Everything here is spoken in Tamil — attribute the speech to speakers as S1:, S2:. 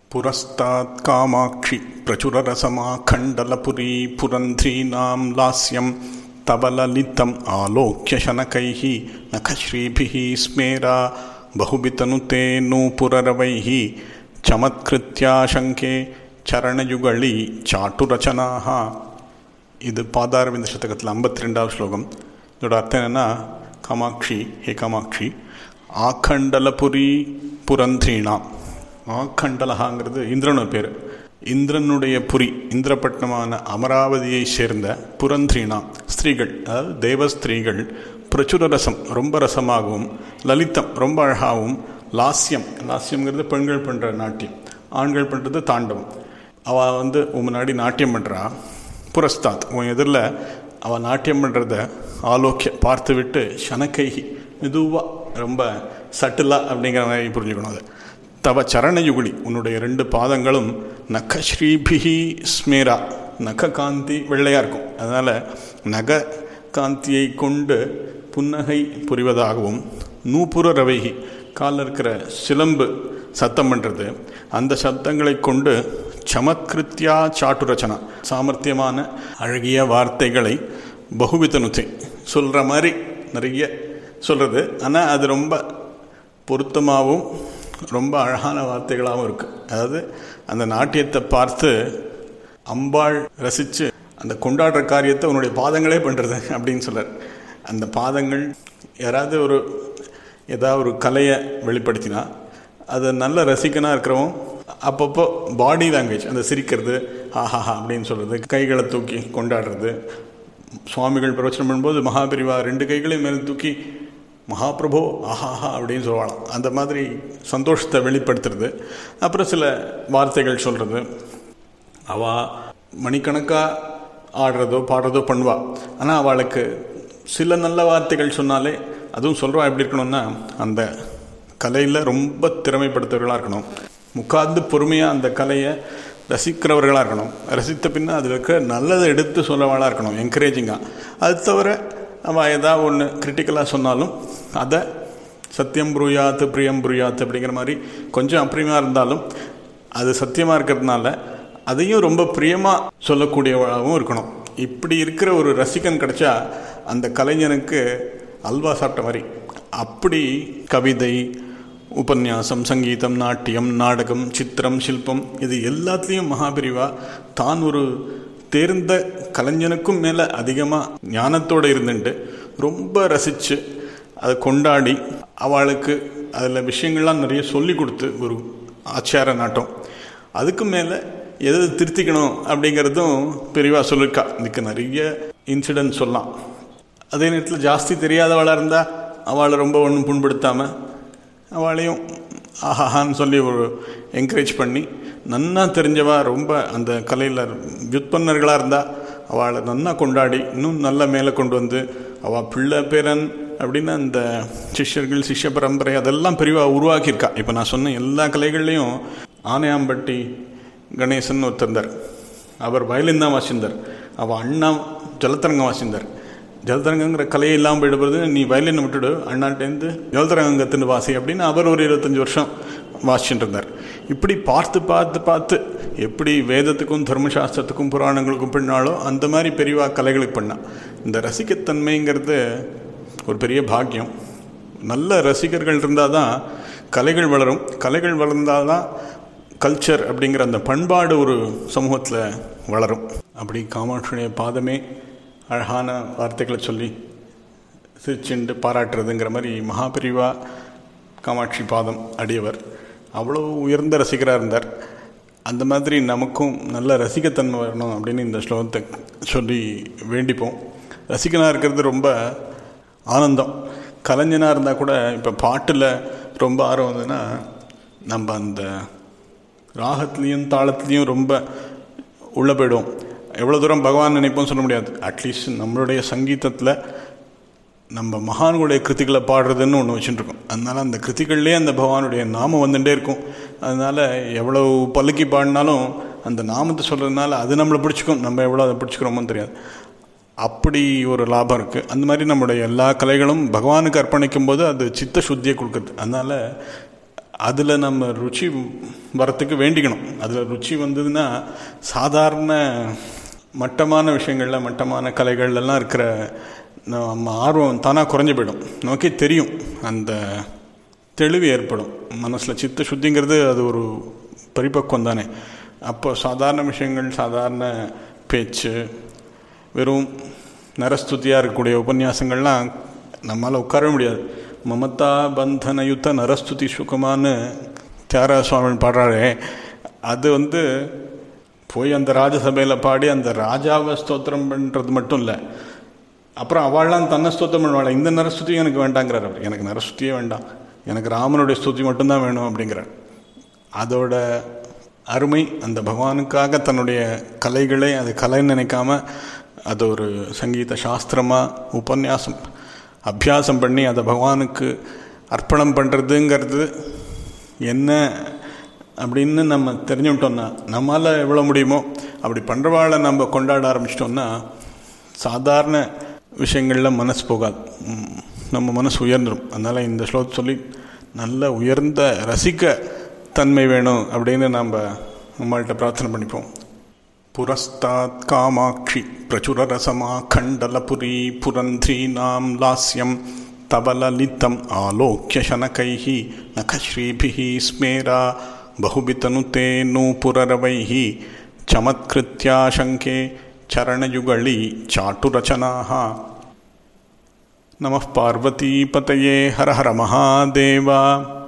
S1: पुरस्तात् कामाक्षि प्रचुररसमाखण्डलपुरी पुरन्ध्रीणां लास्यं तव ललितम् आलोक्य शनकैः नखश्रीभिः स्मेरा बहुवितनुते नूपुररवैः चमत्कृत्याशङ्के चरणयुगळी चाटुरचनाः இது பாதாரவிந்த சதகத்தில் ஐம்பத்தி ரெண்டாவது ஸ்லோகம் இதோட அர்த்தம் என்னன்னா காமாட்சி ஹே காமாட்சி ஆக்கண்டலபுரி புரந்திரீணாம் ஆக்கண்டலகாங்கிறது இந்திரனோட பேர் இந்திரனுடைய புரி இந்திரப்பட்டினமான அமராவதியை சேர்ந்த புரந்திரீணா ஸ்திரீகள் அதாவது தேவ ஸ்திரீகள் பிரச்சுர ரசம் ரொம்ப ரசமாகவும் லலிதம் ரொம்ப அழகாகவும் லாஸ்யம் லாஸ்யம்ங்கிறது பெண்கள் பண்ணுற நாட்டியம் ஆண்கள் பண்ணுறது தாண்டவம் அவள் வந்து உன் முன்னாடி நாட்டியம் பண்ணுறா புரஸ்தாத் உன் எதிரில் அவள் நாட்டியம் பண்ணுறத ஆலோக்கிய பார்த்து விட்டு சனக்கைகி மெதுவாக ரொம்ப சட்டிலாக அப்படிங்கிற மாதிரி புரிஞ்சுக்கணும் அதை தவ சரணயுகுலி உன்னுடைய ரெண்டு பாதங்களும் நக ஸ்ரீபிகி ஸ்மேரா நக காந்தி வெள்ளையாக இருக்கும் அதனால் நக காந்தியை கொண்டு புன்னகை புரிவதாகவும் நூப்புர ரவைகி காலில் இருக்கிற சிலம்பு சத்தம் பண்ணுறது அந்த சத்தங்களை கொண்டு சமத்கிருத்தியா சாட்டு ரச்சனா சாமர்த்தியமான அழகிய வார்த்தைகளை பகுவித்தனுத்தை சொல்கிற மாதிரி நிறைய சொல்கிறது ஆனால் அது ரொம்ப பொருத்தமாகவும் ரொம்ப அழகான வார்த்தைகளாகவும் இருக்குது அதாவது அந்த நாட்டியத்தை பார்த்து அம்பாள் ரசித்து அந்த கொண்டாடுற காரியத்தை உன்னுடைய பாதங்களே பண்ணுறது அப்படின்னு சொல்கிறார் அந்த பாதங்கள் யாராவது ஒரு ஏதாவது ஒரு கலையை வெளிப்படுத்தினா அதை நல்ல ரசிக்கனாக இருக்கிறவன் அப்பப்போ பாடி லாங்குவேஜ் அந்த சிரிக்கிறது ஆஹாஹா அப்படின்னு சொல்கிறது கைகளை தூக்கி கொண்டாடுறது சுவாமிகள் பிரவச்சனம் பண்ணும்போது மகாபிரிவா ரெண்டு கைகளையும் மேலே தூக்கி மகாபிரபோ ஆஹாஹா அப்படின்னு சொல்லுவாளாம் அந்த மாதிரி சந்தோஷத்தை வெளிப்படுத்துறது அப்புறம் சில வார்த்தைகள் சொல்கிறது அவள் மணிக்கணக்காக ஆடுறதோ பாடுறதோ பண்ணுவா ஆனால் அவளுக்கு சில நல்ல வார்த்தைகள் சொன்னாலே அதுவும் சொல்கிறவா எப்படி இருக்கணும்னா அந்த கலையில் ரொம்ப திறமைப்படுத்துறவர்களாக இருக்கணும் உட்கார்ந்து பொறுமையாக அந்த கலையை ரசிக்கிறவர்களாக இருக்கணும் ரசித்த பின்ன அதில் இருக்க நல்லதை எடுத்து சொல்லவாளாக இருக்கணும் என்கரேஜிங்காக அது தவிர அவள் ஏதாவது ஒன்று கிரிட்டிக்கலாக சொன்னாலும் அதை சத்தியம் புரியாத்து பிரியம் புரியாத்து அப்படிங்கிற மாதிரி கொஞ்சம் அப்பிரியமாக இருந்தாலும் அது சத்தியமாக இருக்கிறதுனால அதையும் ரொம்ப பிரியமாக சொல்லக்கூடியவளாகவும் இருக்கணும் இப்படி இருக்கிற ஒரு ரசிகன் கிடைச்சா அந்த கலைஞனுக்கு அல்வா சாப்பிட்ட மாதிரி அப்படி கவிதை உபன்யாசம் சங்கீதம் நாட்டியம் நாடகம் சித்திரம் சில்பம் இது எல்லாத்துலேயும் மகாபிரிவா தான் ஒரு தேர்ந்த கலைஞனுக்கும் மேலே அதிகமாக ஞானத்தோடு இருந்துட்டு ரொம்ப ரசித்து அதை கொண்டாடி அவளுக்கு அதில் விஷயங்கள்லாம் நிறைய சொல்லி கொடுத்து ஒரு ஆச்சார நாட்டம் அதுக்கு மேலே எதை திருத்திக்கணும் அப்படிங்கிறதும் பெரியவா சொல்லியிருக்கா இதுக்கு நிறைய இன்சிடென்ட் சொல்லலாம் அதே நேரத்தில் ஜாஸ்தி தெரியாதவளாக இருந்தால் அவளை ரொம்ப ஒன்றும் புண்படுத்தாமல் அவளையும் ஆஹான்னு சொல்லி ஒரு என்கரேஜ் பண்ணி நன்னா தெரிஞ்சவா ரொம்ப அந்த கலையில் விற்பன்னர்களாக இருந்தால் அவளை நன்னா கொண்டாடி இன்னும் நல்ல மேலே கொண்டு வந்து அவள் பிள்ளை பேரன் அப்படின்னு அந்த சிஷ்யர்கள் சிஷ்ய பரம்பரை அதெல்லாம் பெரியவா உருவாக்கியிருக்கா இப்போ நான் சொன்ன எல்லா கலைகள்லேயும் ஆனையாம்பட்டி கணேசன் ஒருத்தந்தார் அவர் வயலின் தான் வாசிந்தார் அவள் அண்ணா ஜலத்தரங்கம் வாசிந்தார் ஜலதரங்கங்கிற கலையை இல்லாமல் போயிடுறது நீ வயலின் விட்டுடு அண்ணாட்டேருந்து ஜலதரங்கத்துன்னு வாசி அப்படின்னு அவர் ஒரு இருபத்தஞ்சி வருஷம் வாசிச்சுட்டு இருந்தார் இப்படி பார்த்து பார்த்து பார்த்து எப்படி வேதத்துக்கும் தர்மசாஸ்திரத்துக்கும் புராணங்களுக்கும் பண்ணாலோ அந்த மாதிரி பெரியவா கலைகளுக்கு பண்ணா இந்த ரசிக்கத்தன்மைங்கிறது ஒரு பெரிய பாக்கியம் நல்ல ரசிகர்கள் இருந்தால் தான் கலைகள் வளரும் கலைகள் வளர்ந்தால் தான் கல்ச்சர் அப்படிங்கிற அந்த பண்பாடு ஒரு சமூகத்தில் வளரும் அப்படி காமாட்சியுடைய பாதமே அழகான வார்த்தைகளை சொல்லி சிரிச்சுண்டு பாராட்டுறதுங்கிற மாதிரி மகாபிரிவா காமாட்சி பாதம் அடியவர் அவ்வளோ உயர்ந்த ரசிகராக இருந்தார் அந்த மாதிரி நமக்கும் நல்ல ரசிகத்தன்மை வரணும் அப்படின்னு இந்த ஸ்லோகத்தை சொல்லி வேண்டிப்போம் ரசிகனாக இருக்கிறது ரொம்ப ஆனந்தம் கலைஞனாக இருந்தால் கூட இப்போ பாட்டில் ரொம்ப ஆர்வம் வந்ததுன்னா நம்ம அந்த ராகத்துலேயும் தாளத்துலேயும் ரொம்ப உள்ளே போயிடுவோம் எவ்வளோ தூரம் பகவான் நினைப்போம் சொல்ல முடியாது அட்லீஸ்ட் நம்மளுடைய சங்கீதத்தில் நம்ம மகான்களுடைய கிருத்திகளை பாடுறதுன்னு ஒன்று வச்சுட்டுருக்கோம் அதனால் அந்த கிருத்திகள்லேயே அந்த பகவானுடைய நாமம் வந்துட்டே இருக்கும் அதனால் எவ்வளோ பல்லுக்கி பாடினாலும் அந்த நாமத்தை சொல்கிறதுனால அது நம்மளை பிடிச்சிக்கும் நம்ம எவ்வளோ அதை பிடிச்சிக்கிறோமோ தெரியாது அப்படி ஒரு லாபம் இருக்குது அந்த மாதிரி நம்மளுடைய எல்லா கலைகளும் பகவானுக்கு அர்ப்பணிக்கும் போது அது சித்த சுத்தியை கொடுக்குறது அதனால் அதில் நம்ம ருச்சி வரத்துக்கு வேண்டிக்கணும் அதில் ருச்சி வந்ததுன்னா சாதாரண மட்டமான விஷயங்களில் மட்டமான கலைகள்லாம் இருக்கிற நம்ம ஆர்வம் தானாக குறைஞ்சு போயிடும் நமக்கே தெரியும் அந்த தெளிவு ஏற்படும் மனசில் சித்த சுத்திங்கிறது அது ஒரு பரிபக்குவம் தானே அப்போ சாதாரண விஷயங்கள் சாதாரண பேச்சு வெறும் நரஸ்துதியாக இருக்கக்கூடிய உபன்யாசங்கள்லாம் நம்மளால் உட்காரவே முடியாது மமதா பந்தனயுத்த நரஸ்துதி சுகமானு தியாகராஜ சுவாமி பாடுறாரே அது வந்து போய் அந்த ராஜசபையில் பாடி அந்த ராஜாவை ஸ்தோத்திரம் பண்ணுறது மட்டும் இல்லை அப்புறம் அவள்லாம் தன்னை ஸ்தோத்திரம் பண்ணுவாள் இந்த நரஸ்துதியும் எனக்கு வேண்டாங்கிறார் அவர் எனக்கு நரஸ்துதியே வேண்டாம் எனக்கு ராமனுடைய ஸ்துதி மட்டும்தான் வேணும் அப்படிங்கிறார் அதோட அருமை அந்த பகவானுக்காக தன்னுடைய கலைகளை அது கலைன்னு நினைக்காம அது ஒரு சங்கீத சாஸ்திரமாக உபன்யாசம் அபியாசம் பண்ணி அதை பகவானுக்கு அர்ப்பணம் பண்ணுறதுங்கிறது என்ன அப்படின்னு நம்ம தெரிஞ்சுக்கிட்டோம்னா நம்மளால் எவ்வளோ முடியுமோ அப்படி பண்ணுறவாளை நம்ம கொண்டாட ஆரம்பிச்சிட்டோம்னா சாதாரண விஷயங்களில் மனசு போகாது நம்ம மனசு உயர்ந்துடும் அதனால் இந்த ஸ்லோகம் சொல்லி நல்ல உயர்ந்த ரசிக்க தன்மை வேணும் அப்படின்னு நம்ம நம்மள்கிட்ட பிரார்த்தனை பண்ணிப்போம் புரஸ்தாத் காமாட்சி பிரச்சுரரசமாखण्डलपुरी पुरन्ध्रीणां लास्यं तबललितम् आलोक्य शनकैः नखश्रीभिः स्मेरा बहुबितनुते नूपुररवैः चमत्कृत्याशङ्के चरणयुगळी चाटुरचनाः नमः पार्वतीपतये हर हर महादेव